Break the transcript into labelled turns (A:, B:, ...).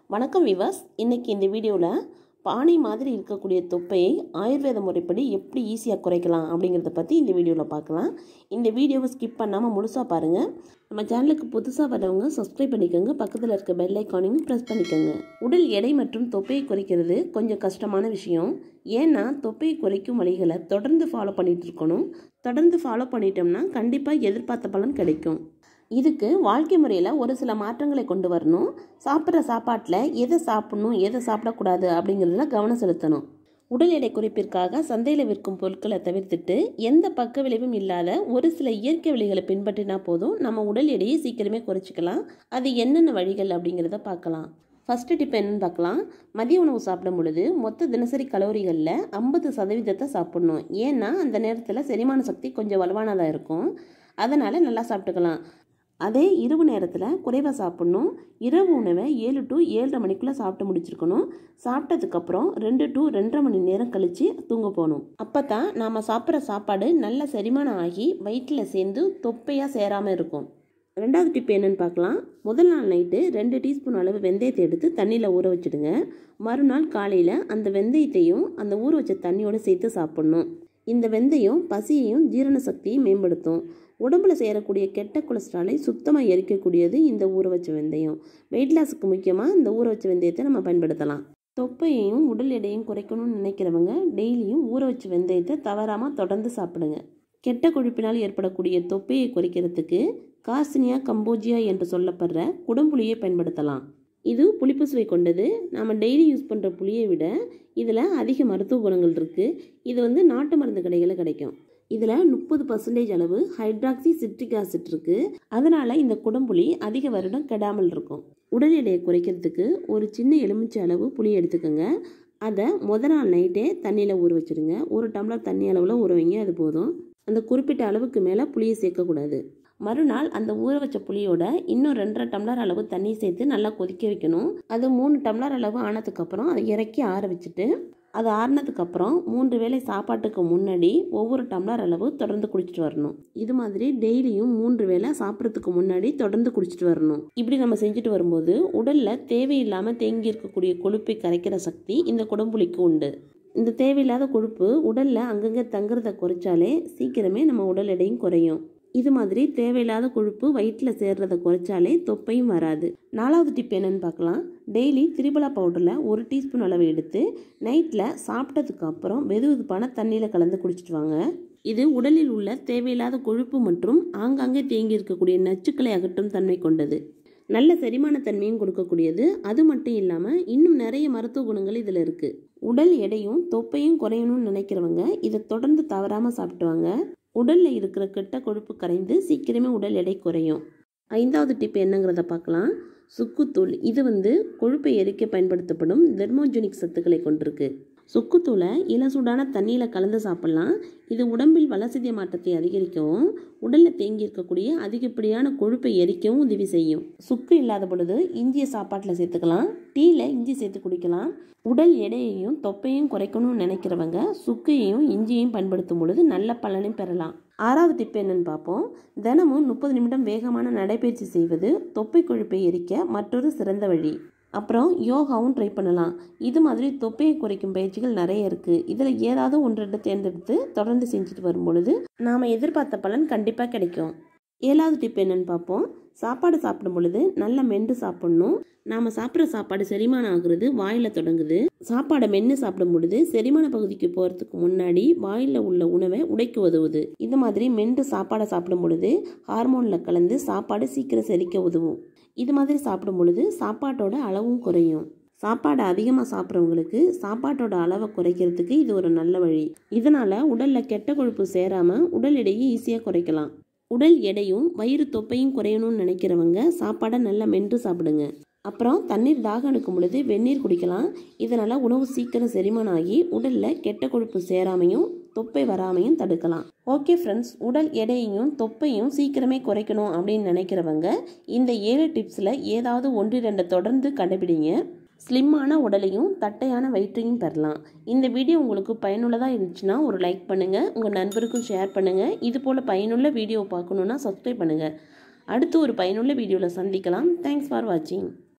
A: வணக்கம் விவாஸ் இன்னைக்கு இந்த வீடியோவில் பானை மாதிரி இருக்கக்கூடிய தொப்பையை ஆயுர்வேத முறைப்படி எப்படி ஈஸியாக குறைக்கலாம் அப்படிங்கிறத பற்றி இந்த வீடியோவில் பார்க்கலாம் இந்த வீடியோவை ஸ்கிப் பண்ணாமல் முழுசாக பாருங்கள் நம்ம சேனலுக்கு புதுசாக வரவங்க சப்ஸ்கிரைப் பண்ணிக்கோங்க பக்கத்தில் இருக்க பெல் ஐக்கானையும் ப்ரெஸ் பண்ணிக்கோங்க உடல் எடை மற்றும் தொப்பையை குறைக்கிறது கொஞ்சம் கஷ்டமான விஷயம் ஏன்னா தொப்பையை குறைக்கும் வழிகளை தொடர்ந்து ஃபாலோ பண்ணிட்டு இருக்கணும் தொடர்ந்து ஃபாலோ பண்ணிட்டோம்னா கண்டிப்பாக எதிர்பார்த்த பலன் கிடைக்கும் இதுக்கு வாழ்க்கை முறையில் ஒரு சில மாற்றங்களை கொண்டு வரணும் சாப்பிட்ற சாப்பாட்டில் எதை சாப்பிடணும் எதை சாப்பிடக்கூடாது அப்படிங்கிறதுல கவனம் செலுத்தணும் உடல் எடை குறைப்பிற்காக சந்தையில் விற்கும் பொருட்களை தவிர்த்துட்டு எந்த பக்க விளைவும் இல்லாத ஒரு சில இயற்கை வழிகளை பின்பற்றினா போதும் நம்ம உடல் எடையை சீக்கிரமே குறைச்சிக்கலாம் அது என்னென்ன வழிகள் அப்படிங்கிறத பார்க்கலாம் ஃபஸ்ட்டு டிப் என்னன்னு பார்க்கலாம் மதிய உணவு சாப்பிடும் பொழுது மொத்த தினசரி கலோரிகளில் ஐம்பது சதவீதத்தை சாப்பிடணும் ஏன்னா அந்த நேரத்தில் செரிமான சக்தி கொஞ்சம் வலுவானதாக இருக்கும் அதனால் நல்லா சாப்பிட்டுக்கலாம் அதே இரவு நேரத்தில் குறைவாக சாப்பிட்ணும் இரவு உணவை ஏழு டு ஏழரை மணிக்குள்ளே சாப்பிட்டு முடிச்சிருக்கணும் சாப்பிட்டதுக்கப்புறம் ரெண்டு டு ரெண்டரை மணி நேரம் கழித்து தூங்க போகணும் அப்போ தான் நாம் சாப்பிட்ற சாப்பாடு நல்ல செரிமானம் ஆகி வயிற்றில் சேர்ந்து தொப்பையாக சேராமல் இருக்கும் ரெண்டாவது டிப் என்னன்னு பார்க்கலாம் முதல் நாள் நைட்டு ரெண்டு டீஸ்பூன் அளவு வெந்தயத்தை எடுத்து தண்ணியில் ஊற வச்சுடுங்க மறுநாள் காலையில் அந்த வெந்தயத்தையும் அந்த ஊற வச்ச தண்ணியோடு சேர்த்து சாப்பிட்ணும் இந்த வெந்தயம் பசியையும் ஜீரண சக்தியையும் மேம்படுத்தும் உடம்புல சேரக்கூடிய கெட்ட கொலஸ்ட்ராலை சுத்தமாக எரிக்கக்கூடியது இந்த ஊற வச்ச வெந்தயம் வெயிட் லாஸுக்கு முக்கியமாக இந்த ஊற வச்ச வெந்தயத்தை நம்ம பயன்படுத்தலாம் தொப்பையையும் உடல் எடையும் குறைக்கணும்னு நினைக்கிறவங்க டெய்லியும் ஊற வச்ச வெந்தயத்தை தவறாமல் தொடர்ந்து சாப்பிடுங்க கெட்ட கொழுப்பினால் ஏற்படக்கூடிய தொப்பையை குறைக்கிறதுக்கு கார்சினியா கம்போஜியா என்று சொல்லப்படுற குடம்புளியை பயன்படுத்தலாம் இது புளிப்பு சுவை கொண்டது நம்ம டெய்லி யூஸ் பண்ணுற புளியை விட இதில் அதிக மருத்துவ குணங்கள் இருக்குது இது வந்து நாட்டு மருந்து கடைகளில் கிடைக்கும் இதில் முப்பது பர்சன்டேஜ் அளவு ஹைட்ராக்சி சிட்ரிக் ஆசிட் இருக்குது அதனால் இந்த குடம்புளி அதிக வருடம் கெடாமல் இருக்கும் உடல் எடையை குறைக்கிறதுக்கு ஒரு சின்ன எலுமிச்சை அளவு புளி எடுத்துக்கோங்க அதை முத நாள் நைட்டே தண்ணியில் ஊற வச்சுடுங்க ஒரு டம்ளர் தண்ணி அளவில் ஊற வைங்க அது போதும் அந்த குறிப்பிட்ட அளவுக்கு மேலே புளியை சேர்க்கக்கூடாது மறுநாள் அந்த ஊற வச்ச புளியோட இன்னும் ரெண்டரை டம்ளர் அளவு தண்ணி சேர்த்து நல்லா கொதிக்க வைக்கணும் அது மூணு டம்ளர் அளவு ஆனதுக்கப்புறம் அதை இறக்கி ஆற வச்சுட்டு அது ஆறுனதுக்கப்புறம் மூன்று வேளை சாப்பாட்டுக்கு முன்னாடி ஒவ்வொரு டம்ளர் அளவு தொடர்ந்து குடிச்சிட்டு வரணும் இது மாதிரி டெய்லியும் மூன்று வேளை சாப்பிட்றதுக்கு முன்னாடி தொடர்ந்து குடிச்சிட்டு வரணும் இப்படி நம்ம செஞ்சுட்டு வரும்போது உடலில் தேவையில்லாமல் தேங்கி இருக்கக்கூடிய கொழுப்பை கரைக்கிற சக்தி இந்த குடம்புளிக்கு உண்டு இந்த தேவையில்லாத கொழுப்பு உடலில் அங்கங்கே தங்குறத குறைச்சாலே சீக்கிரமே நம்ம உடல் எடையும் குறையும் இது மாதிரி தேவையில்லாத கொழுப்பு வயிற்றில் சேர்றதை குறைச்சாலே தொப்பையும் வராது நாலாவது டிப் என்னன்னு பார்க்கலாம் டெய்லி திரிபலா பவுடரில் ஒரு டீஸ்பூன் அளவு எடுத்து நைட்டில் சாப்பிட்டதுக்கு அப்புறம் வெது வெதுப்பான தண்ணியில் கலந்து குடிச்சிட்டு வாங்க இது உடலில் உள்ள தேவையில்லாத கொழுப்பு மற்றும் ஆங்காங்கே தேங்கி இருக்கக்கூடிய நச்சுக்களை அகற்றும் தன்மை கொண்டது நல்ல செரிமான தன்மையும் கொடுக்கக்கூடியது அது மட்டும் இல்லாமல் இன்னும் நிறைய மருத்துவ குணங்கள் இதில் இருக்குது உடல் எடையும் தொப்பையும் குறையணும்னு நினைக்கிறவங்க இதை தொடர்ந்து தவறாமல் சாப்பிட்டுவாங்க உடலில் இருக்கிற கெட்ட கொழுப்பு கரைந்து சீக்கிரமே உடல் எடை குறையும் ஐந்தாவது டிப் என்னங்கிறத பார்க்கலாம் சுக்குத்தூள் இது வந்து கொழுப்பை எரிக்க பயன்படுத்தப்படும் தெர்மோஜெனிக் சத்துக்களை கொண்டிருக்கு சுக்குத்தூளை இளசூடான தண்ணியில் கலந்து சாப்பிட்லாம் இது உடம்பில் வளர்சிதை மாற்றத்தை அதிகரிக்கவும் உடலில் தேங்கி இருக்கக்கூடிய அதிகப்படியான கொழுப்பை எரிக்கவும் உதவி செய்யும் சுக்கு இல்லாத பொழுது இஞ்சியை சாப்பாட்டில் சேர்த்துக்கலாம் டீயில் இஞ்சி சேர்த்து குடிக்கலாம் உடல் எடையையும் தொப்பையும் குறைக்கணும்னு நினைக்கிறவங்க சுக்கையும் இஞ்சியையும் பயன்படுத்தும் பொழுது நல்ல பலனை பெறலாம் ஆறாவது டிப் என்னன்னு பார்ப்போம் தினமும் முப்பது நிமிடம் வேகமான நடைபயிற்சி செய்வது தொப்பை கொழுப்பை எரிக்க மற்றொரு சிறந்த வழி அப்புறம் யோகாவும் ட்ரை பண்ணலாம் இது மாதிரி தொப்பையை குறைக்கும் பயிற்சிகள் நிறைய இருக்குது இதில் ஏதாவது ஒன்று ரெண்டு தேர்ந்தெடுத்து தொடர்ந்து செஞ்சுட்டு வரும் பொழுது நாம் எதிர்பார்த்த பலன் கண்டிப்பாக கிடைக்கும் ஏழாவது டிப் என்னன்னு பார்ப்போம் சாப்பாடு சாப்பிடும் பொழுது நல்லா மென்று சாப்பிடணும் நாம் சாப்பிட்ற சாப்பாடு செரிமானம் ஆகுறது வாயில் தொடங்குது சாப்பாடை மென்று சாப்பிடும் பொழுது செரிமான பகுதிக்கு போகிறதுக்கு முன்னாடி வாயில் உள்ள உணவை உடைக்க உதவுது இது மாதிரி மென்று சாப்பாடை சாப்பிடும் பொழுது ஹார்மோனில் கலந்து சாப்பாடு சீக்கிரம் செரிக்க உதவும் இது மாதிரி சாப்பிடும் பொழுது சாப்பாட்டோட அளவும் குறையும் சாப்பாடு அதிகமாக சாப்பிட்றவங்களுக்கு சாப்பாட்டோட அளவை குறைக்கிறதுக்கு இது ஒரு நல்ல வழி இதனால் உடலில் கெட்ட கொழுப்பு சேராமல் உடல் எடையை ஈஸியாக குறைக்கலாம் உடல் எடையும் வயிறு தொப்பையும் குறையணும்னு நினைக்கிறவங்க சாப்பாடை நல்லா மென்று சாப்பிடுங்க அப்புறம் தண்ணீர் தாகம் எடுக்கும் பொழுது வெந்நீர் குடிக்கலாம் இதனால் உணவு சீக்கிரம் செரிமானம் ஆகி உடலில் கெட்ட கொழுப்பு சேராமையும் தொப்பை வராமையும் தடுக்கலாம் ஓகே ஃப்ரெண்ட்ஸ் உடல் எடையையும் தொப்பையும் சீக்கிரமே குறைக்கணும் அப்படின்னு நினைக்கிறவங்க இந்த ஏழு டிப்ஸில் ஏதாவது ஒன்று ரெண்டு தொடர்ந்து கடைபிடிங்க ஸ்லிம்மான உடலையும் தட்டையான வயிற்றையும் பெறலாம் இந்த வீடியோ உங்களுக்கு பயனுள்ளதாக இருந்துச்சுன்னா ஒரு லைக் பண்ணுங்கள் உங்கள் நண்பருக்கும் ஷேர் பண்ணுங்கள் இது போல் பயனுள்ள வீடியோ பார்க்கணுன்னா சப்ஸ்கிரைப் பண்ணுங்கள் அடுத்து ஒரு பயனுள்ள வீடியோவில் சந்திக்கலாம் தேங்க்ஸ் ஃபார் வாட்சிங்